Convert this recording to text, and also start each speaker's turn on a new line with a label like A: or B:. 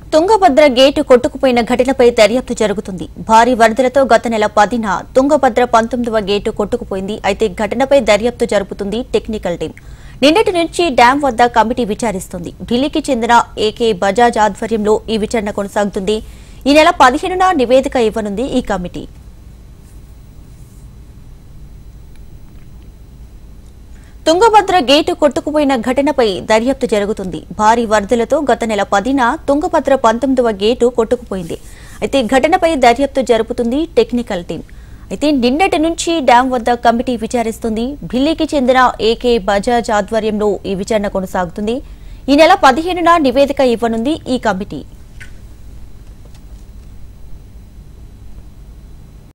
A: Tungabhadra gate కొట్టుకుపోయిన ఘటనపై దర్యాప్తు జరుగుతుంది భారీ వరదలతో గత నెల పదిన తుంగభద్ర పంతొమ్మిదవ గేటు కొట్టుకుపోయింది అయితే ఘటనపై దర్యాప్తు జరుపుతుంది టెక్నికల్ టీం నిన్నటి నుంచి డ్యాం వద్ద కమిటీ విచారిస్తుంది ఢిల్లీకి చెందిన ఏకే బజాజ్ ఆధ్వర్యంలో ఈ విచారణ కొనసాగుతుంది ఈ నెల పదిహేనున నివేదిక ఇవ్వనుంది ఈ కమిటీ తుంగభద్ర గేటు కొట్టుకుపోయిన ఘటనపై దర్యాప్తు జరుగుతుంది భారీ వరదలతో గత నెల పదిన తుంగభద్ర పంతొమ్మిదవ గేటు కొట్టుకుపోయింది అయితే ఘటనపై దర్యాప్తు జరుపుతుంది టెక్నికల్ టీం అయితే నిన్నటి నుంచి డ్యాం వద్ద కమిటీ విచారిస్తుంది ఢిల్లీకి చెందిన ఏకే బజాజ్ ఆధ్వర్యంలో ఈ విచారణ కొనసాగుతుంది ఈ నెల పదిహేనున నివేదిక ఇవ్వనుంది ఈ కమిటీ